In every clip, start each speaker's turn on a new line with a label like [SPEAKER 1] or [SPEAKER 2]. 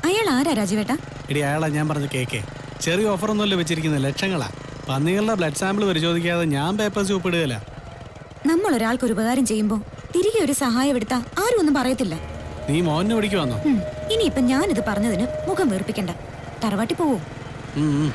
[SPEAKER 1] അയാൾ ആരാ രാജീവേട്ടാ
[SPEAKER 2] എടി അയാളാ ഞാൻ പറഞ്ഞ കേക്ക് ചെറിയ ഓഫറൊന്നുമല്ല വെച്ചിരിക്കുന്നത് ലക്ഷങ്ങളാ പന്നികളുടെ ബ്ലഡ് സാമ്പിൾ പരിശോധിക്കാതെ ഞാൻ പേപ്പേഴ്സ് ഒപ്പിടുകയില്ല
[SPEAKER 1] നമ്മൾ ഒരാൾക്ക് ഒരു ഉപകാരം ചെയ്യുമ്പോ തിരികെ ഒരു സഹായം എടുത്താ ആരും ഒന്നും പറയത്തില്ല
[SPEAKER 2] നീ മോഹനെ പിടിക്ക് വന്നോ
[SPEAKER 1] ഉം, ഇനിയിപ്പൊ ഞാനിത് പറഞ്ഞതിന് മുഖം വീർപ്പിക്കണ്ട തറവാട്ടി പോവോ
[SPEAKER 2] ഉം, ഉം.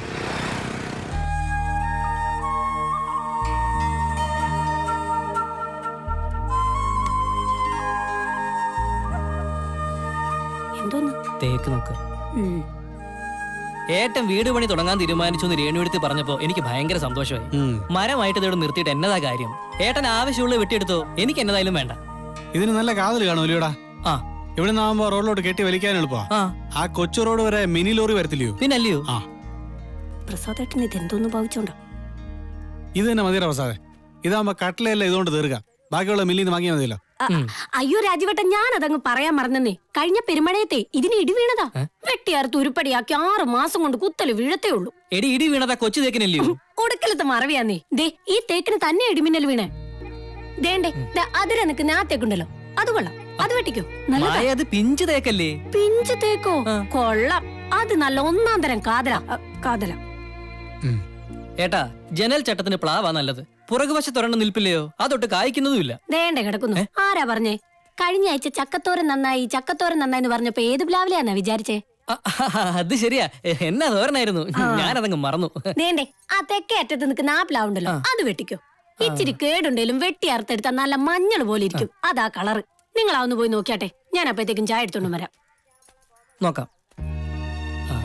[SPEAKER 3] എന്തോന്ന്
[SPEAKER 4] തേക്ക് നോക്ക്
[SPEAKER 3] ഉം.
[SPEAKER 4] ഏട്ടൻ വീട് പണി തുടങ്ങാൻ തീരുമാനിച്ചു എന്ന് രേണുവെടുത്ത് പറഞ്ഞപ്പോ എനിക്ക് ഭയങ്കര സന്തോഷമായി
[SPEAKER 2] ഉം.
[SPEAKER 4] മരമായിട്ട് ഇതോട് നിർത്തിയിട്ട് എന്നതാ കാര്യം ഏട്ടൻ ആവശ്യമുള്ള വെട്ടിയെടുത്തോ എനിക്ക് എന്നതായാലും വേണ്ട
[SPEAKER 2] ഇതിന് നല്ല കാതൽ കാണുമല്ലോടാ
[SPEAKER 4] ആ
[SPEAKER 2] ഇവിടെ നിന്നാകുമ്പോ റോഡിലോട്ട് കെട്ടി വലിക്കാൻ എളുപ്പമാ
[SPEAKER 4] ആ
[SPEAKER 2] ആ കൊച്ചു റോഡ് വരെ മിനി ലോറി വരത്തില്ലയോ
[SPEAKER 4] പിന്നല്ലയോ
[SPEAKER 2] ആ
[SPEAKER 3] പ്രസാദേട്ടൻ ഇത് എന്തോന്ന് ഭാവിച്ചോണ്ടോ
[SPEAKER 2] ഇത് തന്നെ മതിയുടെ പ്രസാദേ ഇതാകുമ്പോ കട്ടിലല്ല ഇതുകൊണ്ട് തീർക്കാം ബാക്കിയുള്ള മില്ലിന്ന് വാങ്ങിയാൽ മതിയല്ലോ
[SPEAKER 3] അ- അയ്യോ രാജുവേട്ടൻ ഞാൻ അതങ്ങ് പറയാൻ മറന്നേ കഴിഞ്ഞ പെരുമഴയത്തെ ഇതിന് ഇടി വീണതാ വെട്ടിയാർത്ത് ഉരുപ്പടിയാക്കി ആറ് മാസം കൊണ്ട് കുത്തല് വീഴത്തേ ഉള്ളൂ
[SPEAKER 4] എടി ഇടി വീണതാ കൊച്ചു തേക്കിനല്ലയോ
[SPEAKER 3] ഒടുക്കലത്തെ മറവിയാന്നേ ദേ ഈ തേക്കിന് തന്നെ ഇടിമിന്നൽ വീണേ ദേണ്ടേ ദാ അതിരെ നിൽക്കുന്ന ആ തേക്കുണ്ടല്ലോ അത് കൊള്ളാം അത് വെട്ടിക്കോ നല്ലതാ
[SPEAKER 4] മായ അത് പിഞ്ചു തേക്കല്ലേ
[SPEAKER 3] പിഞ്ചു തേക്കോ
[SPEAKER 4] ആ.
[SPEAKER 3] കൊള്ളാം അത് നല്ല ഒന്നാം തരം കാതല അ, കാതല
[SPEAKER 2] ഉം.
[SPEAKER 4] ഏട്ടാ ജനൽ ചട്ടത്തിന് പ്ലാവാ നല്ലത് പുറകുവശത്ത് ഒരെണ്ണം നിൽപ്പില്ലയോ അതൊട്ട് കായ്ക്കുന്നതുമില്ല
[SPEAKER 3] ദേണ്ട കിടക്കുന്നു ആരാ പറഞ്ഞേ കഴിഞ്ഞ ആഴ്ച ചക്കത്തോരൻ നന്നായി ചക്കത്തോരൻ നന്നായി എന്ന് പറഞ്ഞപ്പോ ഏത് പ്ലാവിലാന്നാ വിചാരിച്ചേ
[SPEAKER 4] ആ, അത് ശരിയാ എന്നാ തോരനായിരുന്നു ഞാനതങ്ങ് മറന്നു
[SPEAKER 3] ദേണ്ടേ ആ തെക്കേ അറ്റത്ത് നിൽക്കുന്ന ആ പ്ലാവ് ഉണ്ടല്ലോ അത് വെട്ടിക്കോ ഇച്ചിരി കേടുണ്ടേലും വെട്ടി അറുത്തെടുത്താൽ നല്ല മഞ്ഞൾ പോലെ ഇരിക്കും അതാ കളറ് നിങ്ങൾ ഒന്ന് പോയി നോക്കിയാട്ടെ ഞാൻ അപ്പഴത്തേക്കും ചായ എടുത്തോണ്ട് വരാം
[SPEAKER 4] നോക്കാം ആ.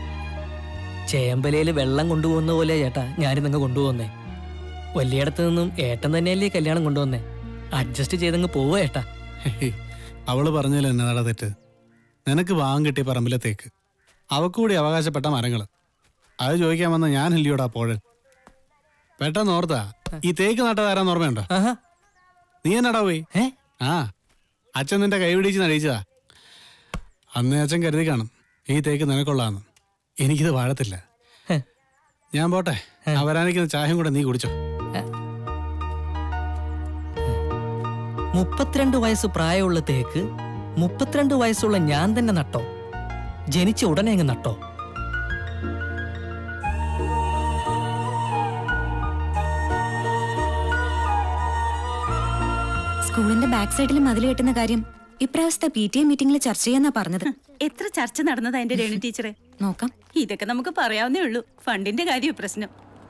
[SPEAKER 4] ചേമ്പലയില് വെള്ളം കൊണ്ടുപോകുന്ന പോലെ ചേട്ടാ ഞാനിതങ്ങ് കൊണ്ടുപോകുന്നേ വലിയടത്ത് നിന്നും ഏട്ടൻ തന്നെയല്ലേ കല്യാണം കൊണ്ടുവന്നേ അഡ്ജസ്റ്റ് ചെയ്തങ്ങ് പോവാ ഏട്ടാ
[SPEAKER 2] ഹേയ്, അവള് പറഞ്ഞല്ലോ എന്നതാടാ തെറ്റ് നിനക്ക് വാങ്ങാൻ കിട്ടിയ പറമ്പിലെ തേക്ക് അവക്കൂടി അവകാശപ്പെട്ട മരങ്ങള് അത് ചോദിക്കാൻ വന്ന ഞാൻ ഇല്ലയോടാ പോഴൻ പെട്ടെന്ന് ഓർത്താ ഈ തേക്ക് നട്ടതാരാന്ന് ഓർമ്മയുണ്ടോ
[SPEAKER 4] ആഹാ.
[SPEAKER 2] നീ എന്നടാ പോയി
[SPEAKER 4] ഏ?
[SPEAKER 2] ആ അച്ഛൻ നിന്റെ കൈ പിടിച്ച് നടിച്ചതാ അന്ന് അച്ഛൻ കരുതി കാണും ഈ തേക്ക് നിനക്കൊള്ളാന്ന് എനിക്കിത് വാഴത്തില്ല
[SPEAKER 4] ഹെ.
[SPEAKER 2] ഞാൻ പോട്ടെ ആ വരാനിക്കുന്ന ചായയും കൂടെ നീ കുടിച്ചോ
[SPEAKER 4] മുപ്പത്തിരണ്ട് വയസ്സ് പ്രായമുള്ള തേക്ക് മുപ്പത്തിരണ്ട് വയസ്സുള്ള ഞാൻ തന്നെ നട്ടോ ജനിച്ച ഉടനെ അങ്ങ് നട്ടോ
[SPEAKER 1] സ്കൂളിന്റെ ബാക്ക് സൈഡിൽ മതിൽ കെട്ടുന്ന കാര്യം ഇപ്രാവശ്യത്തെ പി ടി എ മീറ്റിംഗിൽ ചർച്ച ചെയ്യാന്നാ പറഞ്ഞത്
[SPEAKER 5] എത്ര ചർച്ച നടന്നതാ എന്റെ രേണു ടീച്ചറെ
[SPEAKER 1] നോക്കാം
[SPEAKER 5] ഇതൊക്കെ നമുക്ക് പറയാവുന്നേ ഉള്ളൂ ഫണ്ടിന്റെ കാര്യം പ്രശ്നം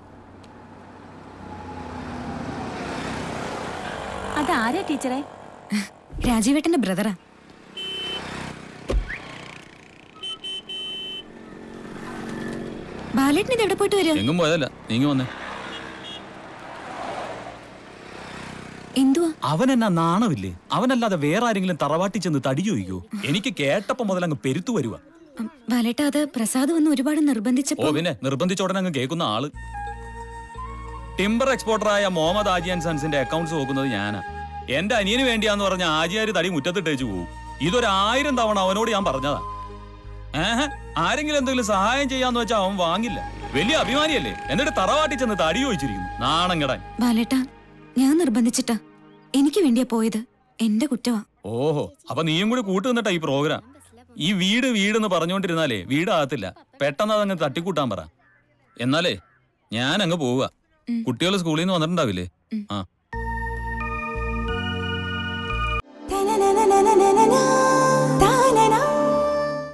[SPEAKER 5] അതാരാ ടീച്ചറെ
[SPEAKER 1] രാജീവേട്ടന്റെ ബ്രദറാ ബാലേട്ടൻ ഇത് എവിടെ പോയിട്ട് വരിക
[SPEAKER 6] എങ്ങും പോയതല്ല നീങ്ങി വന്നേ
[SPEAKER 1] എന്തുവാ
[SPEAKER 6] അവൻ എന്നാ നാണമില്ലേ അവനല്ലാതെ വേറെ ആരെങ്കിലും തറവാട്ടി ചെന്ന് തടി ചോദിക്കോ എനിക്ക് കേട്ടപ്പോ മുതൽ അങ്ങ് പെരുത്തു വരുക
[SPEAKER 1] ഉം, ബാലേട്ട അത് പ്രസാദ് വന്ന് ഒരുപാട്
[SPEAKER 6] ഓ
[SPEAKER 1] നിർബന്ധിച്ചപ്പോ
[SPEAKER 6] പിന്നെ നിർബന്ധിച്ച ഉടനെ അങ്ങ് കേൾക്കുന്ന ആള് ടിംബർ എക്സ്പോർട്ടറായ മുഹമ്മദ് ആജി ആൻഡ് സൺസിന്റെ അക്കൗണ്ട്സ് നോക്കുന്നത് ഞാനാ എന്റെ അനിയന് വേണ്ടിയാന്ന് പറഞ്ഞ ആജിയാര് തടി മുറ്റത്തിട്ടേച്ചു പോകും ഇതൊരു ആയിരം തവണ അവനോട് ഞാൻ പറഞ്ഞതാ ഏഹ് ആരെങ്കിലും എന്തെങ്കിലും സഹായം ചെയ്യാന്ന് വെച്ചാൽ അവൻ വാങ്ങില്ല വലിയ അഭിമാനിയല്ലേ എന്നിട്ട് തറവാട്ടി ചെന്ന് തടി ചോദിച്ചിരിക്കുന്നു നാണം കെടാൻ
[SPEAKER 1] ബാലേട്ട ഞാൻ നിർബന്ധിച്ചിട്ടാ എനിക്ക് വേണ്ടിയാ പോയത് എന്റെ കുറ്റവാ
[SPEAKER 6] ഓഹോ അപ്പൊ നീയും കൂടി കൂട്ടു നിന്നിട്ടാ ഈ പ്രോഗ്രാം ഈ വീട് വീടെന്ന് പറഞ്ഞുകൊണ്ടിരുന്നാലേ വീടാകത്തില്ല പെട്ടെന്ന് അതങ്ങ് തട്ടിക്കൂട്ടാൻ പറ എന്നാലേ ഞാൻ അങ്ങ് പോവുക
[SPEAKER 1] ഉം.
[SPEAKER 6] കുട്ടികൾ സ്കൂളിൽ നിന്ന് വന്നിട്ടുണ്ടാവില്ലേ
[SPEAKER 1] ഉം.
[SPEAKER 6] ആ